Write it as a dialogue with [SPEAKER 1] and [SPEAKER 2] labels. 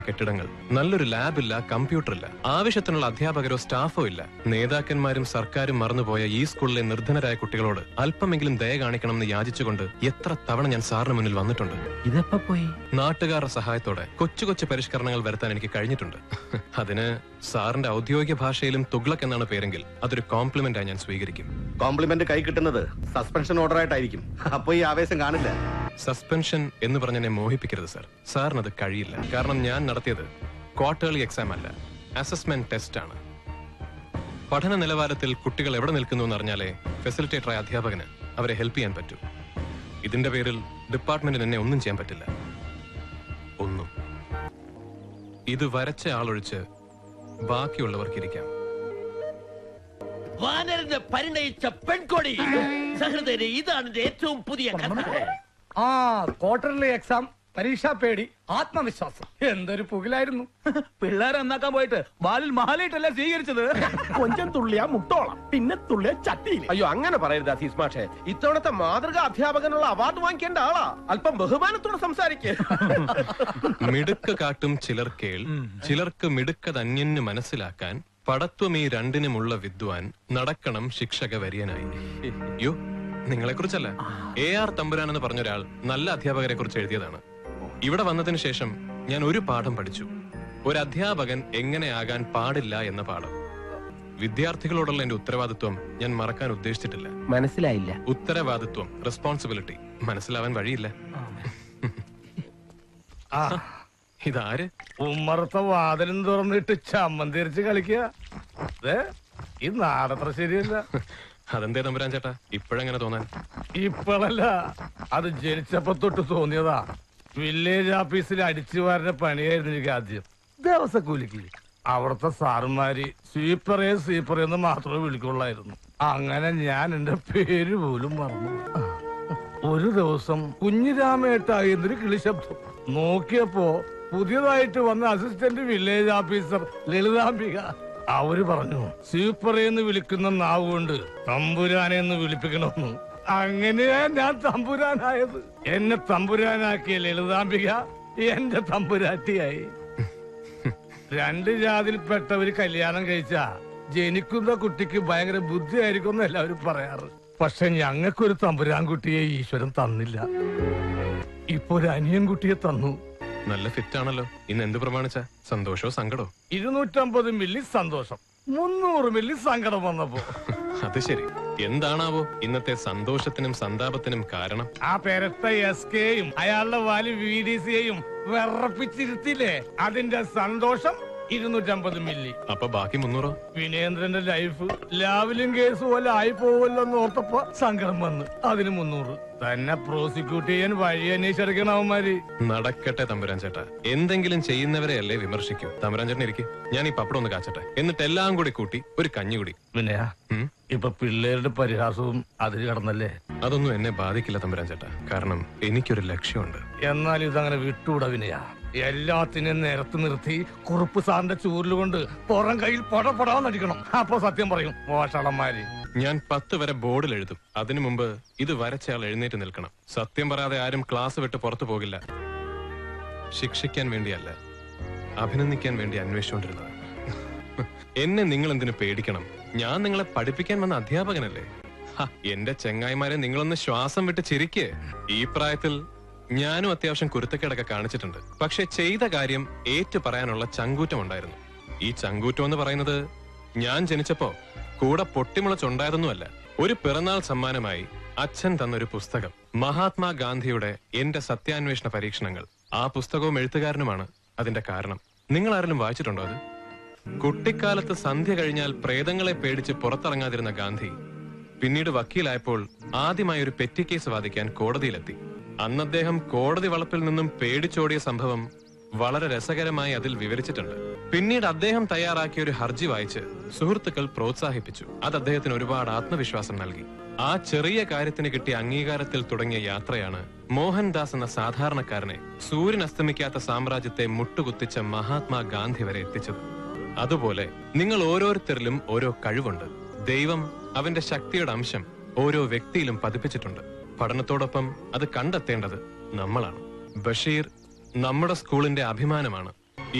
[SPEAKER 1] കെട്ടിടങ്ങൾ നല്ലൊരു ലാബില്ല കമ്പ്യൂട്ടർ ഇല്ല ആവശ്യത്തിനുള്ള അധ്യാപകരോ സ്റ്റാഫോ ഇല്ല നേതാക്കന്മാരും സർക്കാരും മറന്നുപോയ ഈ സ്കൂളിലെ നിർധനരായ കുട്ടികളോട് അല്പമെങ്കിലും ദയ കാണിക്കണമെന്ന് യാചിച്ചുകൊണ്ട് എത്ര തവണ ഞാൻ സാറിന് മുന്നിൽ വന്നിട്ടുണ്ട്
[SPEAKER 2] ഇതെപ്പോ പോയി
[SPEAKER 1] നാട്ടുകാരുടെ സഹായത്തോടെ കൊച്ചു കൊച്ചു പരിഷ്കരണങ്ങൾ വരുത്താൻ എനിക്ക് കഴിഞ്ഞിട്ടുണ്ട് അതിന് സാറിന്റെ ഔദ്യോഗിക ഭാഷയിലും തുഗ്ലക് എന്നാണ് പേരെങ്കിൽ അതൊരു കോംപ്ലിമെന്റ് ആയി ഞാൻ സ്വീകരിക്കും
[SPEAKER 3] കോംപ്ലിമെന്റ് കൈ കിട്ടുന്നത് സസ്പെൻഷൻ ഓർഡർ ആയിട്ടായിരിക്കും അപ്പൊ ഈ ആവേശം കാണില്ല
[SPEAKER 1] സസ്പെൻഷൻ എന്ന് പറഞ്ഞ് എന്നെ മോഹിപ്പിക്കരുത് സാർ സാറിനത് കഴിയില്ല കാരണം ഞാൻ നടത്തിയത് ക്വാർട്ടേർലി എക്സാം അല്ല അസസ്മെന്റ് ടെസ്റ്റ് ആണ് പഠന നിലവാരത്തിൽ കുട്ടികൾ എവിടെ നിൽക്കുന്നു എന്നറിഞ്ഞാലേ ഫെസിലിറ്റേറ്ററായ അധ്യാപകന് അവരെ ഹെൽപ്പ് ചെയ്യാൻ പറ്റൂ ഇതിന്റെ പേരിൽ ഡിപ്പാർട്ട്മെന്റിന് എന്നെ ഒന്നും ചെയ്യാൻ പറ്റില്ല ഒന്നും ഇത് വരച്ച ആളൊഴിച്ച് ബാക്കിയുള്ളവർക്കിരിക്കാം
[SPEAKER 4] വാനരന് പരിണയിച്ച പെൺകൊടി സഹൃദയരെ ഇതാണ് എന്റെ ഏറ്റവും പുതിയ കഥ
[SPEAKER 5] ആ ക്വാർട്ടർലി എക്സാം പരീക്ഷാ പേടി ആത്മവിശ്വാസം എന്തൊരു പുകിലായിരുന്നു
[SPEAKER 2] പിള്ളേരെ നന്നാക്കാൻ പോയിട്ട് ബാലിൽ മാലയിട്ടല്ല സ്വീകരിച്ചത്
[SPEAKER 6] കൊഞ്ചം തുള്ളിയ മുട്ടോളം പിന്നെ തുള്ളിയ ചട്ടിയില്ല
[SPEAKER 7] അയ്യോ അങ്ങനെ പറയരുത് അസീസ് മാഷെ ഇത്തവണത്തെ മാതൃക അധ്യാപകനുള്ള അവാർഡ് വാങ്ങിക്കേണ്ട ആളാ അല്പം ബഹുമാനത്തോടെ സംസാരിക്കേ
[SPEAKER 1] മിടുക്ക് കാട്ടും ചിലർ കേൾ ചിലർക്ക് മിടുക്കതന്യന് മനസ്സിലാക്കാൻ പടത്വം ഈ രണ്ടിനുമുള്ള വിദ്വാൻ നടക്കണം ശിക്ഷക വര്യനായി യോ നിങ്ങളെ കുറിച്ചല്ല എ ആർ തമ്പുരാൻ എന്ന് പറഞ്ഞ ഒരാൾ നല്ല അധ്യാപകരെ കുറിച്ച് എഴുതിയതാണ് ഇവിടെ വന്നതിന് ശേഷം ഞാൻ ഒരു പാഠം പഠിച്ചു ഒരു അധ്യാപകൻ എങ്ങനെയാകാൻ പാടില്ല എന്ന പാഠം വിദ്യാർത്ഥികളോടുള്ള എന്റെ ഉത്തരവാദിത്വം ഞാൻ മറക്കാൻ ഉദ്ദേശിച്ചിട്ടില്ല
[SPEAKER 2] മനസ്സിലായില്ല
[SPEAKER 1] ഉത്തരവാദിത്വം റെസ്പോൺസിബിലിറ്റി മനസ്സിലാവാൻ വഴിയില്ല
[SPEAKER 5] ആ
[SPEAKER 1] ഇതാര്
[SPEAKER 5] ഉമ്മറത്തെ വാതിലും തുറന്നിട്ട് ചമ്മന്തിരിച്ച് കളിക്കുക ദേ, ഈ നാടത്ര ശരിയല്ല
[SPEAKER 1] അതെന്തേ തമ്പുരാൻ ചേട്ടാ ഇപ്പോഴെങ്ങനെ തോന്നാൻ
[SPEAKER 5] ഇപ്പോഴല്ല അത് ജനിച്ചപ്പോ തൊട്ട് തോന്നിയതാ വില്ലേജ് ഓഫീസിൽ അടിച്ചു വാരുന്ന പണിയായിരുന്നു എനിക്ക് ആദ്യം ദിവസക്കൂലിക്ക് അവിടുത്തെ സാറുമാര് സ്വീപ്പറേ സ്വീപ്പറേ എന്ന് മാത്രമേ വിളിക്കുള്ളായിരുന്നു അങ്ങനെ ഞാൻ എന്റെ പേര് പോലും മറന്നു ഒരു ദിവസം കുഞ്ഞിരാമേട്ടായി എന്നൊരു കിളിശബ്ദം നോക്കിയപ്പോ പുതിയതായിട്ട് വന്ന അസിസ്റ്റന്റ് വില്ലേജ് ഓഫീസർ ലളിതാംബിക അവര് പറഞ്ഞു സൂപ്പറേന്ന് വിളിക്കുന്ന നാവ് കൊണ്ട് തമ്പുരാനെ എന്ന് വിളിപ്പിക്കണമെന്ന് അങ്ങനെയാ ഞാൻ തമ്പുരാനായത് എന്നെ തമ്പുരാനാക്കിയ ലളിതാംബിക എന്റെ തമ്പുരാട്ടിയായി രണ്ട് ജാതിയിൽപ്പെട്ടവര് കല്യാണം കഴിച്ച ജനിക്കുന്ന കുട്ടിക്ക് ഭയങ്കര ബുദ്ധിയായിരിക്കും എന്ന് എല്ലാവരും പറയാറ് പക്ഷെ ഞങ്ങൾക്കൊരു തമ്പുരാൻ കുട്ടിയെ ഈശ്വരൻ തന്നില്ല ഇപ്പൊ ഒരു അനിയൻ കുട്ടിയെ തന്നു
[SPEAKER 1] നല്ല ഫിറ്റ് ആണല്ലോ ഇന്ന് എന്ത് പ്രമാണിച്ച സന്തോഷോ സങ്കടോ
[SPEAKER 5] ഇരുന്നൂറ്റമ്പത് മില്ലി സന്തോഷം മുന്നൂറ് മില്ലി സങ്കടം വന്നപ്പോ
[SPEAKER 1] അത് ശരി എന്താണാവോ ഇന്നത്തെ സന്തോഷത്തിനും സന്താപത്തിനും കാരണം
[SPEAKER 5] ആ പെരട്ട എസ് കെയും അയാളുടെ വാലി വി ഡി സിയെയും വിറപ്പിച്ചിരുത്തില്ലേ അതിന്റെ സന്തോഷം ഇരുന്നൂറ്റമ്പത് മില്ലി
[SPEAKER 1] അപ്പൊ ബാക്കി മുന്നൂറോ
[SPEAKER 5] വിനേന്ദ്രന്റെ ലൈഫ് ലാവലിംഗ് കേസ് പോലെ ആയി പോവല്ലോ എന്ന് ഓർത്തപ്പോ സങ്കടം വന്ന് അതിന് മുന്നൂറ് തന്നെ പ്രോസിക്യൂട്ട് ചെയ്യാൻ വഴി അന്വേഷിച്ചെടുക്കണം അവന്മാര്
[SPEAKER 1] നടക്കട്ടെ തമ്പുരാൻ ചേട്ടാ എന്തെങ്കിലും ചെയ്യുന്നവരെ അല്ലേ വിമർശിക്കൂ തമ്പുരാൻ ചേട്ടൻ ഇരിക്കും ഞാൻ ഈ പപ്പടം ഒന്ന് കാച്ചട്ടെ എന്നിട്ട് എല്ലാം കൂടി കൂട്ടി ഒരു കഞ്ഞി കൂടി
[SPEAKER 5] വിനയ
[SPEAKER 1] ഉം?
[SPEAKER 5] ഇപ്പൊ പിള്ളേരുടെ പരിഹാസവും അതിൽ കടന്നല്ലേ
[SPEAKER 1] അതൊന്നും എന്നെ ബാധിക്കില്ല തമ്പുരാൻ ചേട്ടാ കാരണം എനിക്കൊരു ലക്ഷ്യമുണ്ട്
[SPEAKER 5] എന്നാൽ ഇതങ്ങനെ വിട്ടുകൂടാ വിനയ എല്ലാത്തിനെയും നിരത്ത് നിർത്തി കുറുപ്പ് സാറിന്റെ ചൂരിൽ കൊണ്ട് പുറം കയ്യിൽ പടപടാന്നടിക്കണം അപ്പൊ സത്യം പറയും മോഷളന്മാര്
[SPEAKER 1] ഞാൻ പത്ത് വരെ ബോർഡിൽ എഴുതും അതിനു മുമ്പ് ഇത് വരച്ചയാൾ എഴുന്നേറ്റ് നിൽക്കണം സത്യം പറയാതെ ആരും ക്ലാസ് വിട്ട് പുറത്തു പോകില്ല ശിക്ഷിക്കാൻ വേണ്ടിയല്ല അഭിനന്ദിക്കാൻ വേണ്ടി അന്വേഷിച്ചുകൊണ്ടിരുന്നത് എന്നെ നിങ്ങൾ എന്തിനു പേടിക്കണം ഞാൻ നിങ്ങളെ പഠിപ്പിക്കാൻ വന്ന അധ്യാപകനല്ലേ ഹ, എന്റെ ചെങ്ങായിമാരെ നിങ്ങളൊന്ന് ശ്വാസം വിട്ട് ചിരിക്കേ ഈ പ്രായത്തിൽ ഞാനും അത്യാവശ്യം കുരുത്തക്കേടൊക്കെ കാണിച്ചിട്ടുണ്ട് പക്ഷെ ചെയ്ത കാര്യം ഏറ്റു പറയാനുള്ള ചങ്കൂറ്റം ഉണ്ടായിരുന്നു ഈ ചങ്കൂറ്റം എന്ന് പറയുന്നത് ഞാൻ ജനിച്ചപ്പോ കൂടെ പൊട്ടിമുളച്ചുണ്ടായതൊന്നുമല്ല ഒരു പിറന്നാൾ സമ്മാനമായി അച്ഛൻ തന്നൊരു പുസ്തകം മഹാത്മാഗാന്ധിയുടെ എന്റെ സത്യാന്വേഷണ പരീക്ഷണങ്ങൾ ആ പുസ്തകവും എഴുത്തുകാരനുമാണ് അതിന്റെ കാരണം നിങ്ങൾ ആരെങ്കിലും വായിച്ചിട്ടുണ്ടോ അത് കുട്ടിക്കാലത്ത് സന്ധ്യ കഴിഞ്ഞാൽ പ്രേതങ്ങളെ പേടിച്ച് പുറത്തിറങ്ങാതിരുന്ന ഗാന്ധി പിന്നീട് വക്കീലായപ്പോൾ ആദ്യമായി ഒരു പെറ്റി കേസ് വാദിക്കാൻ കോടതിയിലെത്തി അന്ന് അദ്ദേഹം കോടതി വളപ്പിൽ നിന്നും പേടിച്ചോടിയ സംഭവം വളരെ രസകരമായി അതിൽ വിവരിച്ചിട്ടുണ്ട് പിന്നീട് അദ്ദേഹം തയ്യാറാക്കിയ ഒരു ഹർജി വായിച്ച് സുഹൃത്തുക്കൾ പ്രോത്സാഹിപ്പിച്ചു അത് അദ്ദേഹത്തിന് ഒരുപാട് ആത്മവിശ്വാസം നൽകി ആ ചെറിയ കാര്യത്തിന് കിട്ടിയ അംഗീകാരത്തിൽ തുടങ്ങിയ യാത്രയാണ് മോഹൻദാസ് എന്ന സാധാരണക്കാരനെ സൂര്യൻ അസ്തമിക്കാത്ത സാമ്രാജ്യത്തെ മുട്ടുകുത്തിച്ച മഹാത്മാ ഗാന്ധി വരെ എത്തിച്ചത് അതുപോലെ നിങ്ങൾ ഓരോരുത്തരിലും ഓരോ കഴിവുണ്ട് ദൈവം അവന്റെ ശക്തിയുടെ അംശം ഓരോ വ്യക്തിയിലും പതിപ്പിച്ചിട്ടുണ്ട് പഠനത്തോടൊപ്പം അത് കണ്ടെത്തേണ്ടത് നമ്മളാണ് ബഷീർ നമ്മുടെ സ്കൂളിന്റെ അഭിമാനമാണ്